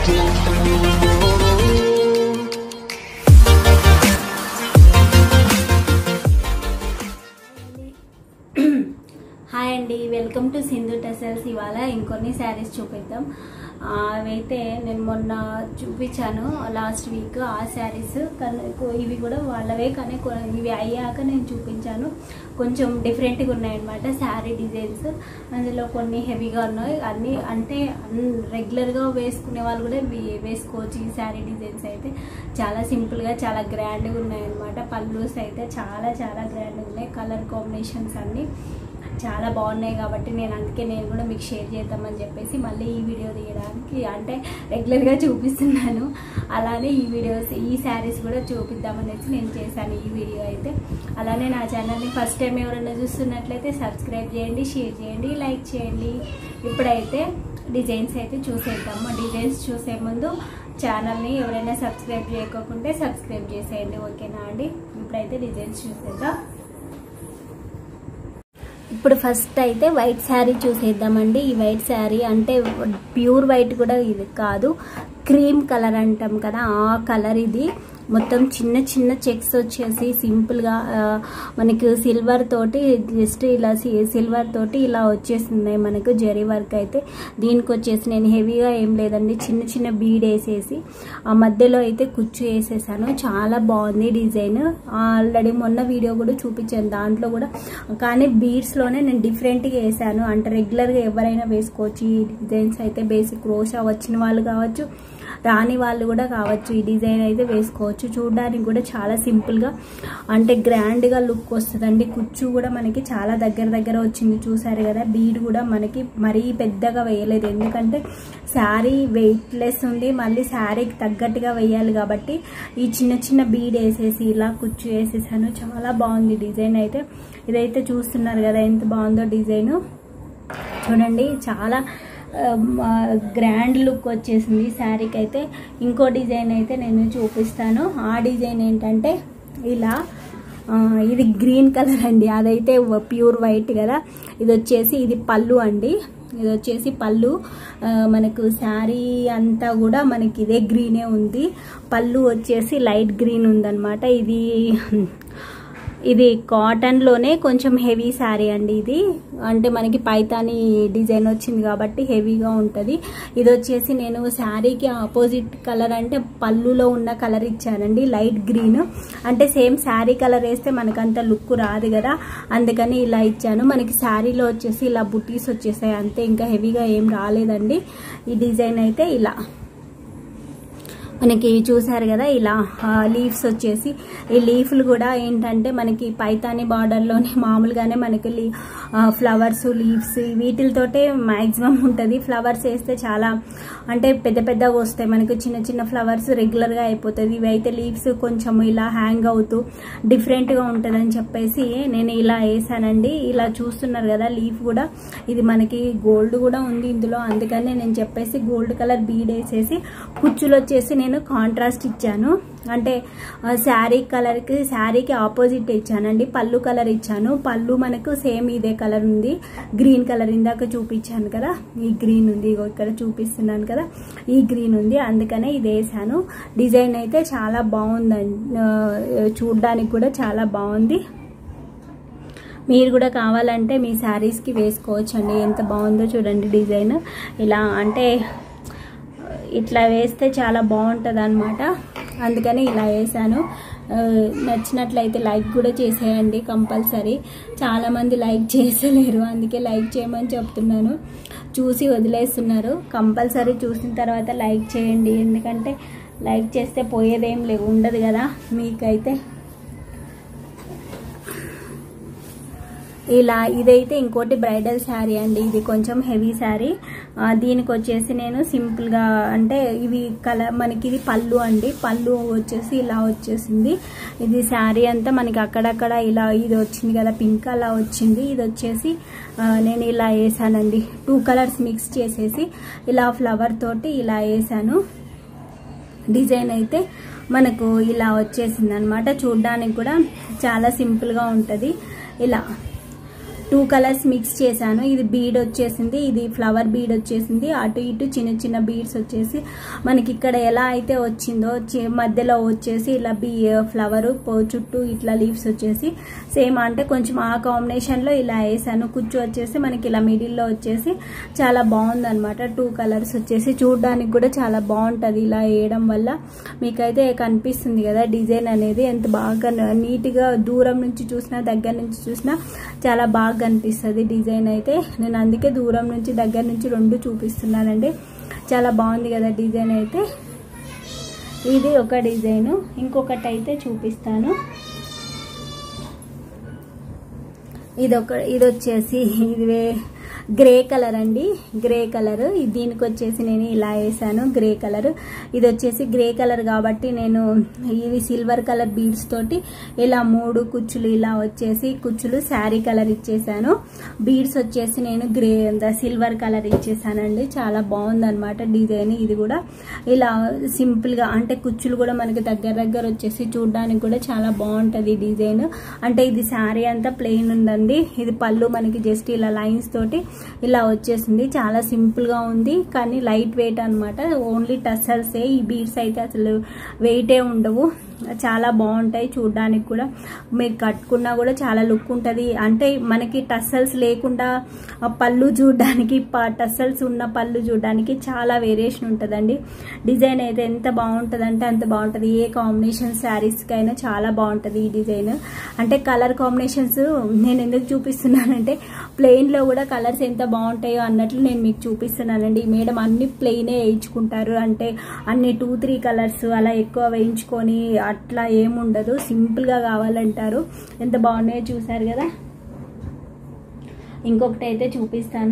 hi అండి welcome to Sindhu tassels ఇవాళ ఇంకొన్ని శారీస్ చూపిద్దాం ఆ, అవైతే నేను మొన్న చూపించాను లాస్ట్ వీక్ ఆ శారీస్ కానీ ఇవి కూడా వాళ్ళవే కానీ కొ- ఇవి అయ్యాక నేను చూపించాను కొంచెం డిఫరెంట్గా ఉన్నాయన్నమాట శారీ డిజైన్స్ అందులో కొన్ని హెవీగా ఉన్నాయి అన్నీ అంటే రెగ్యులర్గా వేసుకునే వాళ్ళు కూడా వే- వేసుకోవచ్చు ఈ శారీ డిజైన్స్ అయితే చాలా సింపుల్గా చాలా గ్రాండ్గా ఉన్నాయన్నమాట పల్లూస్ అయితే చాలా చాలా గ్రాండ్గా ఉన్నాయి కలర్ కాంబినేషన్స్ అన్నీ చాలా బాగున్నాయి కాబట్టి నేను అందుకే నేను కూడా మీకు షేర్ చేద్దామని చెప్పేసి మళ్ళీ ఈ వీడియో తీయడానికి అంటే రెగ్యులర్గా చూపిస్తున్నాను అలానే ఈ వీడియోస్ ఈ శారీస్ కూడా చూపిద్దామనేసి నేను చేశాను ఈ వీడియో అయితే అలానే నా ఛానల్ని ఫస్ట్ టైం ఎవరైనా చూస్తున్నట్లయితే సబ్స్క్రైబ్ చేయండి షేర్ చేయండి లైక్ చేయండి ఇప్పుడైతే డిజైన్స్ అయితే చూసేద్దాము డిజైన్స్ చూసే ముందు ఛానల్ని ఎవరైనా సబ్స్క్రైబ్ చేయకోకుంటే సబ్స్క్రైబ్ చేసేయండి ఓకేనా అండి ఇప్పుడైతే డిజైన్స్ చూసేద్దాం ఇప్పుడు ఫస్ట్ అయితే వైట్ శారీ చూసేద్దామండి ఈ వైట్ శారీ అంటే ప్యూర్ వైట్ కూడా ఇది కాదు క్రీమ్ కలర్ అంటాం కదా ఆ కలర్ ఇది మొత్తం చిన్న చిన్న చెక్స్ వచ్చేసి సింపుల్గా ఆ, మనకి సిల్వర్ తోటి జస్ట్ ఇలా సి- సిల్వర్ తోటి ఇలా వచ్చేసింది మనకు జరీ వర్క్ అయితే దీనికి వచ్చేసి నేను హెవీగా ఏం లేదండి చిన్న చిన్న బీడ్ వేసేసి ఆ మధ్యలో అయితే కుచ్చు వేసేసాను చాలా బాగుంది డిజైన్ ఆల్రెడీ మొన్న వీడియో కూడా చూపించాను దాంట్లో కూడా కానీ బీడ్స్లోనే నేను డిఫరెంట్గా వేసాను అంటే రెగ్యులర్గా ఎవరైనా వేసుకోవచ్చు ఈ డిజైన్స్ అయితే బేసిక్ రోషా వచ్చిన వాళ్ళు కావచ్చు రాని వాళ్ళు కూడా కావచ్చు ఈ డిజైన్ అయితే వేసుకోవచ్చు చూడడానికి కూడా చాలా సింపుల్గా అంటే గ్రాండ్గా లుక్ వస్తుందండి కుచ్చు కూడా మనకి చాలా దగ్గర దగ్గర వచ్చింది చూసారు కదా బీడ్ కూడా మనకి మరీ పెద్దగా వేయలేదు ఎందుకంటే శారీ వెయిట్లెస్ ఉంది మళ్ళీ శారీకి తగ్గట్టుగా వేయాలి కాబట్టి ఈ చిన్న చిన్న బీడ్ వేసేసి ఇలా కుచ్చు వేసేసాను చాలా బాగుంది డిజైన్ అయితే ఇదైతే చూస్తున్నారు కదా ఎంత బాగుందో డిజైన్ చూడండి చాలా గ్రాండ్ లుక్ వచ్చేసింది శారీకి అయితే ఇంకో డిజైన్ అయితే నేను చూపిస్తాను ఆ డిజైన్ ఏంటంటే ఇలా ఆ, ఇది గ్రీన్ కలర్ అండి అదైతే ప్యూర్ వైట్ కదా ఇది వచ్చేసి ఇది పళ్ళు అండి ఇది వచ్చేసి పళ్ళు ఆ, మనకు శారీ అంతా కూడా మనకి ఇదే గ్రీనే ఉంది పళ్ళు వచ్చేసి లైట్ గ్రీన్ ఉందన్నమాట ఇది ఇది కాటన్లోనే కొంచెం హెవీ శారీ అండి ఇది అంటే మనకి పైతాని డిజైన్ వచ్చింది కాబట్టి హెవీగా ఉంటుంది ఇది వచ్చేసి నేను శారీకి ఆపోజిట్ కలర్ అంటే పళ్ళులో ఉన్న కలర్ ఇచ్చానండి లైట్ గ్రీన్ అంటే సేమ్ శారీ కలర్ వేస్తే మనకంత లుక్ రాదు కదా అందుకని ఇలా ఇచ్చాను మనకి శారీలో వచ్చేసి ఇలా బుటీస్ వచ్చేసాయి అంతే ఇంకా హెవీగా ఏం రాలేదండి ఈ డిజైన్ అయితే ఇలా మనకి చూసారు కదా ఇలా లీవ్స్ వచ్చేసి ఈ లీఫ్లు కూడా ఏంటంటే మనకి పైతాని బార్డర్లోనే మామూలుగానే మనకి లీ ఫ్లవర్స్ లీవ్స్ వీటితోటే మ్యాక్సిమం ఉంటుంది ఫ్లవర్స్ వేస్తే చాలా అంటే పెద్ద పెద్దగా వస్తాయి మనకి చిన్న చిన్న ఫ్లవర్స్ రెగ్యులర్గా అయిపోతుంది ఇవి అయితే లీవ్స్ కొంచెం ఇలా హ్యాంగ్ అవుతూ డిఫరెంట్గా ఉంటుందని చెప్పేసి నేను ఇలా వేసానండి ఇలా చూస్తున్నారు కదా లీఫ్ కూడా ఇది మనకి గోల్డ్ కూడా ఉంది ఇందులో అందుకని నేను చెప్పేసి గోల్డ్ కలర్ బీడ్ వేసేసి కుచ్చులు వచ్చేసి నేను కాంట్రాస్ట్ ఇచ్చాను అంటే ఆ, శారీ కలర్కి శారీకి ఆపోజిట్ ఇచ్చానండి పళ్ళు కలర్ ఇచ్చాను పళ్ళు మనకు సేమ్ ఇదే కలర్ ఉంది గ్రీన్ కలర్ ఇందాక చూపించాను కదా ఈ గ్రీన్ ఉంది ఇగో ఇక్కడ చూపిస్తున్నాను కదా ఈ గ్రీన్ ఉంది అందుకనే ఇది వేసాను డిజైన్ అయితే చాలా బాగుందండి ఆ, చూడ్డానికి కూడా చాలా బాగుంది మీరు కూడా కావాలంటే మీ శారీస్కి వేసుకోవచ్చు అండి ఎంత బాగుందో చూడండి డిజైన్ ఇలా అంటే ఇట్లా వేస్తే చాలా బాగుంటుంది అనమాట అందుకని ఇలా వేసాను ఆ, నచ్చినట్లయితే లైక్ కూడా చేసేయండి కంపల్సరీ చాలామంది లైక్ చేసలేరు అందుకే లైక్ చేయమని చెప్తున్నాను చూసి వదిలేస్తున్నారు కంపల్సరీ చూసిన తర్వాత లైక్ చేయండి ఎందుకంటే లైక్ చేస్తే పోయేదేం లేవు ఉండదు కదా మీకైతే ఇలా ఇదైతే ఇంకోటి బ్రైడల్ శారీ అండి ఇది కొంచెం హెవీ శారీ ఆ, దీనికి వచ్చేసి నేను సింపుల్గా అంటే ఇవి కలర్ మనకి ఇది పళ్ళు అండి పళ్ళు వచ్చేసి ఇలా వచ్చేసింది ఇది శారీ అంతా మనకి అక్కడక్కడ ఇలా ఇది వచ్చింది కదా పింక్ అలా వచ్చింది ఇది వచ్చేసి ఆ, నేను ఇలా వేసానండి టూ కలర్స్ మిక్స్ చేసేసి ఇలా ఫ్లవర్ తోటి ఇలా వేసాను డిజైన్ అయితే మనకు ఇలా వచ్చేసింది అనమాట చూడ్డానికి కూడా చాలా సింపుల్గా ఉంటుంది ఇలా టూ కలర్స్ మిక్స్ చేశాను ఇది బీడ్ వచ్చేసింది ఇది ఫ్లవర్ బీడ్ వచ్చేసింది అటు ఇటు చిన్న చిన్న బీడ్స్ వచ్చేసి మనకి ఇక్కడ ఎలా అయితే వచ్చిందో చి- మధ్యలో వచ్చేసి ఇలా బీ ఫ్లవర్ చుట్టూ ఇట్లా లీవ్స్ వచ్చేసి సేమ్ అంటే కొంచెం ఆ కాంబినేషన్లో ఇలా వేసాను కుచ్చు వచ్చేసి మనకి ఇలా మిడిల్లో వచ్చేసి చాలా బాగుంది అనమాట టూ కలర్స్ వచ్చేసి చూడడానికి కూడా చాలా బాగుంటుంది ఇలా వేయడం వల్ల మీకైతే కనిపిస్తుంది కదా డిజైన్ అనేది ఎంత బాగా నీట్గా దూరం నుంచి చూసినా దగ్గర నుంచి చూసినా చాలా బాగా కనిపిస్తుంది డిజైన్ అయితే నేను అందుకే దూరం నుంచి దగ్గర నుంచి రెండు చూపిస్తున్నానండి చాలా బాగుంది కదా డిజైన్ అయితే ఇది ఒక డిజైను ఇంకొకటి అయితే చూపిస్తాను ఇది ఒక ఇది వచ్చేసి ఇది వే- గ్రే కలర్ అండి గ్రే కలర్ దీనికి వచ్చేసి నేను ఇలా వేసాను గ్రే కలర్ ఇది వచ్చేసి గ్రే కలర్ కాబట్టి నేను ఇది సిల్వర్ కలర్ బీడ్స్ తోటి ఇలా మూడు కుచ్చులు ఇలా వచ్చేసి కుచ్చులు శారీ కలర్ ఇచ్చేసాను బీడ్స్ వచ్చేసి నేను గ్రే సిల్వర్ కలర్ ఇచ్చేసానండి చాలా బాగుందన్నమాట డిజైన్ ఇది కూడా ఇలా సింపుల్ గా అంటే కుచ్చులు కూడా మనకి దగ్గర దగ్గర వచ్చేసి చూడడానికి కూడా చాలా బాగుంటది డిజైన్ అంటే ఇది శారీ అంతా ప్లెయిన్ ఉందండి ఇది పళ్ళు మనకి జస్ట్ ఇలా లైన్స్ తోటి ఇలా వచ్చేసింది చాలా సింపుల్ గా ఉంది కానీ లైట్ వెయిట్ అన్నమాట ఓన్లీ టసల్సే ఈ బీడ్స్ అయితే అసలు వెయిటే ఉండవు చాలా బాగుంటాయి చూడడానికి కూడా మీరు కట్టుకున్నా కూడా చాలా లుక్ ఉంటుంది అంటే మనకి టస్సల్స్ లేకుండా ఆ పళ్ళు చూడడానికి టస్సల్స్ ఉన్న పళ్ళు చూడడానికి చాలా వేరియేషన్ ఉంటుందండి డిజైన్ అయితే ఎంత బాగుంటుంది అంటే అంత బాగుంటుంది ఏ కాంబినేషన్ శారీస్కి అయినా చాలా బాగుంటుంది ఈ డిజైన్ అంటే కలర్ కాంబినేషన్స్ నేను ఎందుకు చూపిస్తున్నానంటే ప్లెయిన్లో కూడా కలర్స్ ఎంత బాగుంటాయో అన్నట్లు నేను మీకు చూపిస్తున్నానండి మేడం అన్ని ప్లెయినే వేయించుకుంటారు అంటే అన్ని టూ త్రీ కలర్స్ అలా ఎక్కువ వేయించుకొని అట్లా ఏముండదు సింపుల్గా కావాలంటారు ఎంత బాగున్నాయో చూసారు కదా ఇంకొకటి అయితే చూపిస్తాను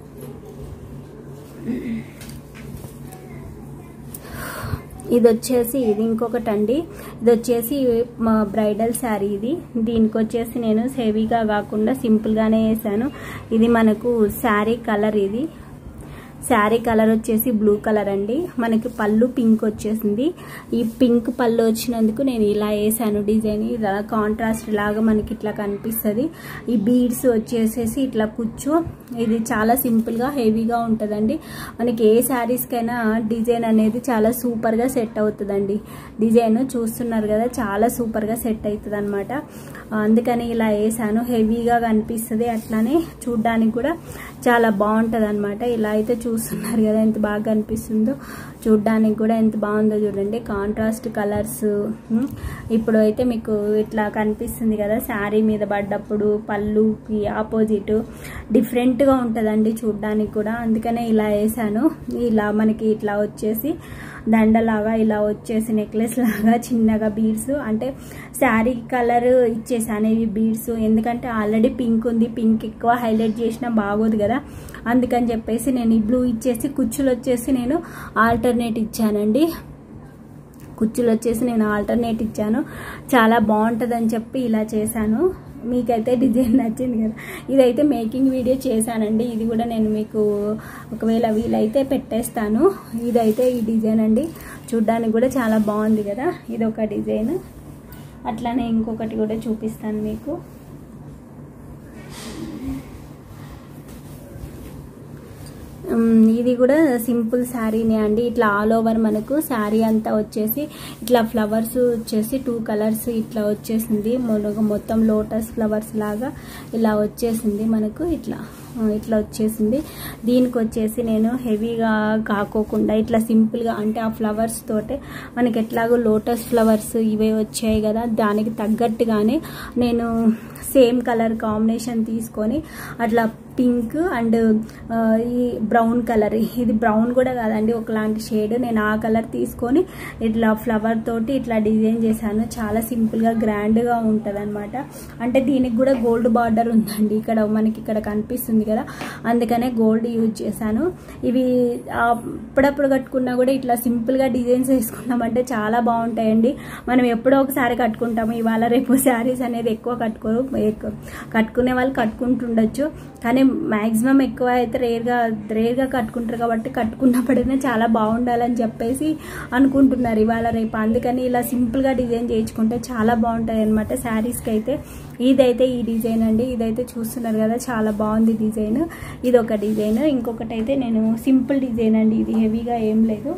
ఇది వచ్చేసి ఇది ఇంకొకటి అండి ఇది వచ్చేసి మా బ్రైడల్ శారీ ఇది దీనికి వచ్చేసి నేను హెవీగా కాకుండా సింపుల్గానే వేసాను ఇది మనకు శారీ కలర్ ఇది శారీ కలర్ వచ్చేసి బ్లూ కలర్ అండి మనకి పళ్ళు పింక్ వచ్చేసింది ఈ పింక్ పళ్ళు వచ్చినందుకు నేను ఇలా వేసాను డిజైన్ ఇలా కాంట్రాస్ట్ లాగా మనకి ఇట్లా కనిపిస్తుంది ఈ బీడ్స్ వచ్చేసేసి ఇట్లా కూర్చో ఇది చాలా సింపుల్గా హెవీగా ఉంటుందండి మనకి ఏ శారీస్కైనా డిజైన్ అనేది చాలా సూపర్గా సెట్ అవుతుందండి డిజైన్ చూస్తున్నారు కదా చాలా సూపర్గా సెట్ అవుతుంది అనమాట అందుకని ఇలా వేసాను హెవీగా కనిపిస్తుంది అట్లానే చూడ్డానికి కూడా చాలా బాగుంటుంది అనమాట ఇలా అయితే చూస్తున్నారు కదా ఎంత బాగా కనిపిస్తుందో చూడ్డానికి కూడా ఎంత బాగుందో చూడండి కాంట్రాస్ట్ కలర్స్ ఇప్పుడు అయితే మీకు ఇట్లా కనిపిస్తుంది కదా శారీ మీద పడ్డప్పుడు పళ్ళుకి ఆపోజిట్ డిఫరెంట్గా ఉంటుందండి చూడ్డానికి కూడా అందుకనే ఇలా వేసాను ఇలా మనకి ఇట్లా వచ్చేసి దండలాగా ఇలా వచ్చేసి నెక్లెస్ లాగా చిన్నగా బీడ్స్ అంటే శారీ కలర్ ఇచ్చేసాను ఇవి బీడ్స్ ఎందుకంటే ఆల్రెడీ పింక్ ఉంది పింక్ ఎక్కువ హైలైట్ చేసినా బాగోదు కదా అందుకని చెప్పేసి నేను ఈ బ్లూ ఇచ్చేసి కుచ్చులు వచ్చేసి నేను ఆల్టర్నేట్ ఇచ్చానండి కుచ్చులు వచ్చేసి నేను ఆల్టర్నేట్ ఇచ్చాను చాలా బాగుంటుందని చెప్పి ఇలా చేశాను మీకైతే డిజైన్ నచ్చింది కదా ఇదైతే మేకింగ్ వీడియో చేశానండి ఇది కూడా నేను మీకు ఒకవేళ వీలైతే పెట్టేస్తాను ఇదైతే ఈ డిజైన్ అండి చూడ్డానికి కూడా చాలా బాగుంది కదా ఇది ఒక డిజైన్ అట్లానే ఇంకొకటి కూడా చూపిస్తాను మీకు ఉమ్, ఇది కూడా సింపుల్ శారీనే అండి ఇట్లా ఆల్ ఓవర్ మనకు శారీ అంతా వచ్చేసి ఇట్లా ఫ్లవర్స్ వచ్చేసి టూ కలర్స్ ఇట్లా వచ్చేసింది మొలగ మొత్తం లోటస్ ఫ్లవర్స్ లాగా ఇలా వచ్చేసింది మనకు ఇట్లా ఆ, ఇట్లా వచ్చేసింది దీనికి వచ్చేసి నేను హెవీగా కాకోకుండా ఇట్లా సింపుల్గా అంటే ఆ ఫ్లవర్స్ తోటే మనకి ఎట్లాగో లోటస్ ఫ్లవర్స్ ఇవే వచ్చాయి కదా దానికి తగ్గట్టుగానే నేను సేమ్ కలర్ కాంబినేషన్ తీసుకొని అట్లా పింక్ అండ్ ఆ, ఈ బ్రౌన్ కలర్ ఇది బ్రౌన్ కూడా కాదండి ఒకలాంటి షేడ్ నేను ఆ కలర్ తీసుకొని ఇట్లా ఫ్లవర్ తోటి ఇట్లా డిజైన్ చేశాను చాలా సింపుల్గా గ్రాండ్గా ఉంటుంది అనమాట అంటే దీనికి కూడా గోల్డ్ బార్డర్ ఉందండి ఇక్కడ మనకి ఇక్కడ కనిపిస్తుంది కదా అందుకనే గోల్డ్ యూజ్ చేశాను ఇవి ఆ, అప్పుడప్పుడు కట్టుకున్నా కూడా ఇట్లా సింపుల్గా డిజైన్స్ వేసుకున్నామంటే చాలా బాగుంటాయండి మనం ఎప్పుడో ఒకసారి కట్టుకుంటాము ఇవాళ రేపు శారీస్ అనేది ఎక్కువ కట్టుకోరు ఎక్కువ కట్టుకునే వాళ్ళు కట్టుకుంటుండొచ్చు కానీ కానీ మ్యాక్సిమం ఎక్కువ అయితే రేర్గా రేర్గా కట్టుకుంటారు కాబట్టి కట్టుకున్నప్పుడైనా చాలా బాగుండాలని చెప్పేసి అనుకుంటున్నారు ఇవాళ రేపు అందుకని ఇలా సింపుల్గా డిజైన్ చేయించుకుంటే చాలా బాగుంటాయి అనమాట శారీస్కి అయితే ఇదైతే ఈ డిజైన్ అండి ఇదైతే చూస్తున్నారు కదా చాలా బాగుంది డిజైన్ ఇది ఒక డిజైన్ ఇంకొకటి అయితే నేను సింపుల్ డిజైన్ అండి ఇది హెవీగా ఏం లేదు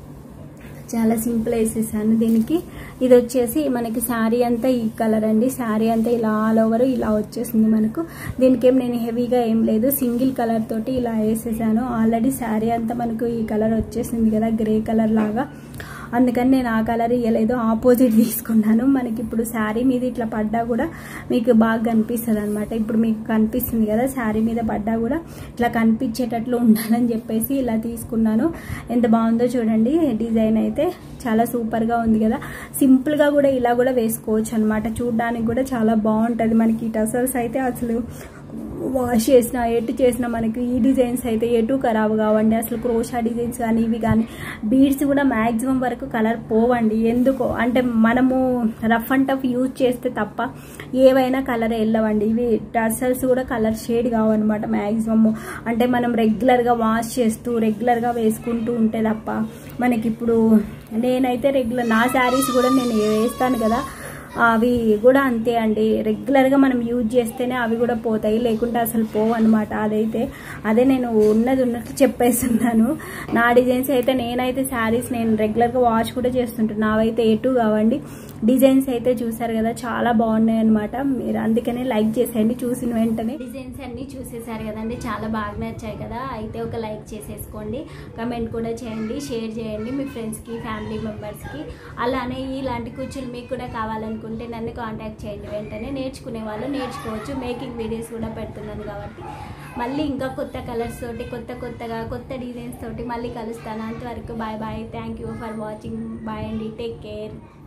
చాలా సింపుల్ వేసేసాను దీనికి ఇది వచ్చేసి మనకి శారీ అంతా ఈ కలర్ అండి శారీ అంతా ఇలా ఆల్ ఓవర్ ఇలా వచ్చేసింది మనకు దీనికి ఏం నేను హెవీగా ఏం లేదు సింగిల్ కలర్ తోటి ఇలా వేసేసాను ఆల్రెడీ శారీ అంతా మనకు ఈ కలర్ వచ్చేసింది కదా గ్రే కలర్ లాగా అందుకని నేను ఆ కలర్ ఇవ్వలేదు ఆపోజిట్ తీసుకున్నాను మనకి ఇప్పుడు శారీ మీద ఇట్లా పడ్డా కూడా మీకు బాగా కనిపిస్తుంది అనమాట ఇప్పుడు మీకు కనిపిస్తుంది కదా శారీ మీద పడ్డా కూడా ఇట్లా కనిపించేటట్లు ఉండాలని చెప్పేసి ఇలా తీసుకున్నాను ఎంత బాగుందో చూడండి డిజైన్ అయితే చాలా సూపర్గా ఉంది కదా సింపుల్గా కూడా ఇలా కూడా వేసుకోవచ్చు అనమాట చూడడానికి కూడా చాలా బాగుంటుంది మనకి టసల్స్ అయితే అసలు వాష్ చేసిన ఎటు చేసిన మనకి ఈ డిజైన్స్ అయితే ఎటు ఖరాబ్ కావండి అసలు క్రోషా డిజైన్స్ కానీ ఇవి కానీ బీడ్స్ కూడా మ్యాక్సిమం వరకు కలర్ పోవండి ఎందుకో అంటే మనము రఫ్ అండ్ టఫ్ యూజ్ చేస్తే తప్ప ఏవైనా కలర్ వెళ్ళవండి ఇవి టసల్స్ కూడా కలర్ షేడ్ కావన్నమాట మ్యాక్సిమమ్ అంటే మనం రెగ్యులర్గా వాష్ చేస్తూ రెగ్యులర్గా వేసుకుంటూ ఉంటే తప్ప మనకి ఇప్పుడు నేనైతే రెగ్యులర్ నా శారీస్ కూడా నేను వేస్తాను కదా అవి కూడా అంతే అండి రెగ్యులర్గా మనం యూజ్ చేస్తేనే అవి కూడా పోతాయి లేకుంటే అసలు పోవు అనమాట అదైతే అదే నేను ఉన్నది ఉన్నట్లు చెప్పేస్తున్నాను నా డిజైన్స్ అయితే నేనైతే శారీస్ నేను రెగ్యులర్గా వాష్ కూడా చేస్తుంటాను నావైతే ఎటు కావండి డిజైన్స్ అయితే చూసారు కదా చాలా బాగున్నాయి అనమాట మీరు అందుకనే లైక్ చేసేయండి చూసిన వెంటనే డిజైన్స్ అన్ని చూసేసారు కదండి చాలా బాగా నచ్చాయి కదా అయితే ఒక లైక్ చేసేసుకోండి కమెంట్ కూడా చేయండి షేర్ చేయండి మీ ఫ్రెండ్స్కి ఫ్యామిలీ మెంబర్స్కి అలానే ఇలాంటి కుర్చీలు మీకు కూడా కావాలనుకుంటే నన్ను కాంటాక్ట్ చేయండి వెంటనే నేర్చుకునే వాళ్ళు నేర్చుకోవచ్చు మేకింగ్ వీడియోస్ కూడా పెడుతున్నాను కాబట్టి మళ్ళీ ఇంకా కొత్త కలర్స్ తోటి కొత్త కొత్తగా కొత్త డిజైన్స్ తోటి మళ్ళీ కలుస్తాను అంతవరకు bye bye thank you for watching bye అండి టేక్ కేర్